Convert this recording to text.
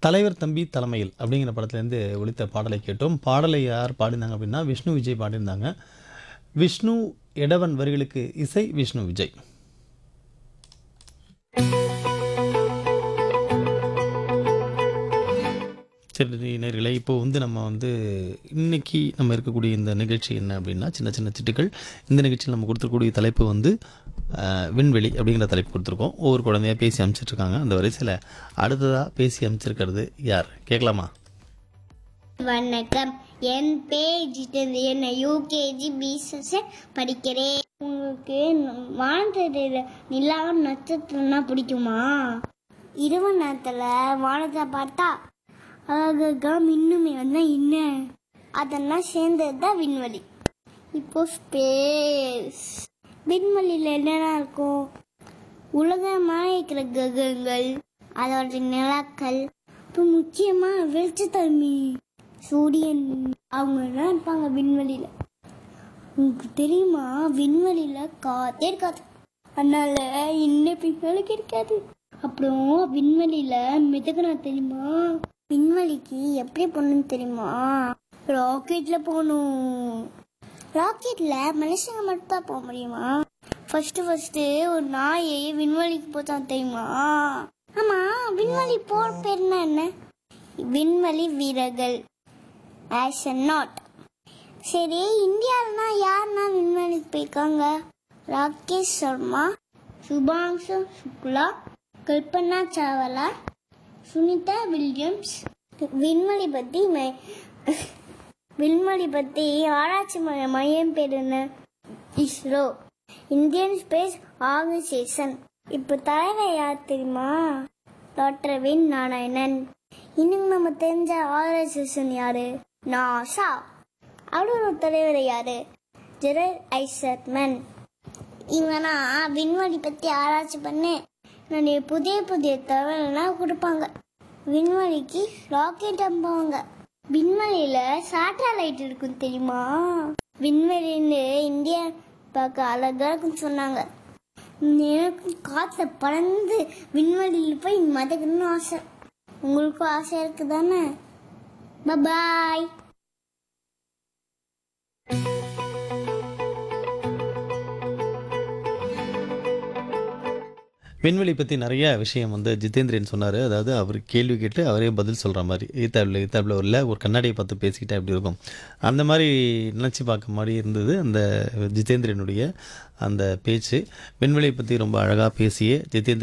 தலைவர் தம்பி தலைமையில் அப்படிங்கிற படத்துலேருந்து ஒலித்த பாடலை கேட்டோம் பாடலை யார் பாடினாங்க அப்படின்னா விஷ்ணு விஜய் பாடியிருந்தாங்க விஷ்ணு எடவன் வரிகளுக்கு இசை விஷ்ணு விஜய் சரி நேர்களே இப்போ வந்து நம்ம வந்து இன்னைக்கு நம்ம இருக்கக்கூடிய இந்த நிகழ்ச்சி என்ன அப்படின்னா சின்ன சின்ன சிட்டுக்கள் இந்த நிகழ்ச்சியில் நம்ம கொடுத்துருக்கக்கூடிய தலைப்பு வந்து அஹ், விண்வெளி அப்படிங்கிற தலைப்பு கொடுத்துருக்கோம் ஒவ்வொரு குழந்தையா பேசி அமைச்சிட்ருக்காங்க அந்த வரிசையில் அடுத்ததாக பேசி அமைச்சிருக்கிறது யார் கேட்கலாமா வணக்கம் என் பேர் ஜிதேந்திரன் நான் யூகேஜி பிஎஸ்எஸ் படிக்கிறேன் உங்களுக்கு வானத்தில் நிலா நட்சத்திரம்னா பிடிக்குமா இரவு நேரத்தில் வானத்தை பார்த்தா அழகா மின்னுமே வந்தா என்ன அதெல்லாம் சேர்ந்தது தான் விண்வெளி இப்போ ஸ்பேஸ் விண்வெளியில் என்னென்ன இருக்கும் உலகமாக இருக்கிற கிரகங்கள் அதோட நிலாக்கள் இப்போ முக்கியமாக வெளிச்சத்தன்மை சூரியன் அவங்க எல்லாம் இருப்பாங்க விண்வெளியில் உங்களுக்கு தெரியுமா விண்வெளியில் காத்தே இருக்காது அதனால இன்ன பிங்களுக்கு இருக்காது அப்புறம் விண்வெளியில் மிதக்கணும் தெரியுமா விண்வெளிக்கு எப்படி போகணும்னு தெரியுமா ராக்கெட்ல போகணும் ராக்கெட்ல மனுஷங்க மட்டும் தான் போக முடியுமா ஃபர்ஸ்ட் ஃபர்ஸ்ட் ஒரு நாயை விண்வெளிக்கு போதான் தெரியுமா ஆமா விண்வெளி போற பேர் என்ன விண்வெளி வீரர்கள் நாட் சரி இந்தியாவில்னா யாருன்னா விண்வெளிக்கு போயிருக்காங்க ராகேஷ் சர்மா சுபாங்ஷு சுக்லா கல்பனா சாவ்லா சுனிதா வில்லியம்ஸ் விண்வெளி பத்தி மை- விண்வெளி பத்தி ஆராய்ச்சி மைய- மையம் பேர் என்ன இஸ்ரோ இந்தியன் ஸ்பேஸ் ஆர்கனைசேஷன் இப்போ தலைவர் யார் தெரியுமா டாக்டர் வின் நாராயணன் இன்னும் நம்ம தெரிஞ்ச ஆர்கனைசேஷன் யாரு நாசா அவரோட தலைவர் யாரு ஜெரல் ஐசர்மன் இவனா விண்வெளி பத்தி ஆராய்ச்சி பண்ணி நிறைய புதிய புதிய தகவலாம் கொடுப்பாங்க விண்வெளிக்கு ராக்கெட் அனுப்புவாங்க விண்வெளியில சேட்டலைட் இருக்கும் தெரியுமா விண்வெளின்னு இந்தியா பார்க்க அழகா இருக்குன்னு சொன்னாங்க எனக்கு காத்துல பறந்து விண்வெளியில் போய் மதக்கணும்னு ஆசை உங்களுக்கும் ஆசை இருக்கு தானே பாய் விண்வெளி பற்றி நிறைய விஷயம் வந்து ஜிதேந்திரன் சொன்னார் அதாவது அவர் கேள்வி கேட்டு அவரே பதில் சொல்கிற மாதிரி ஈத்தாப்பில் ஈத்தாப்பில் இல்லை ஒரு கண்ணாடியை பார்த்து பேசிக்கிட்டா எப்படி இருக்கும் அந்த மாதிரி நினச்சி பார்க்க மாதிரி இருந்தது அந்த ஜிதேந்திரனுடைய அந்த பேச்சு விண்வெளியை பற்றி ரொம்ப அழகாக பேசிய ஜிதேந்திரன்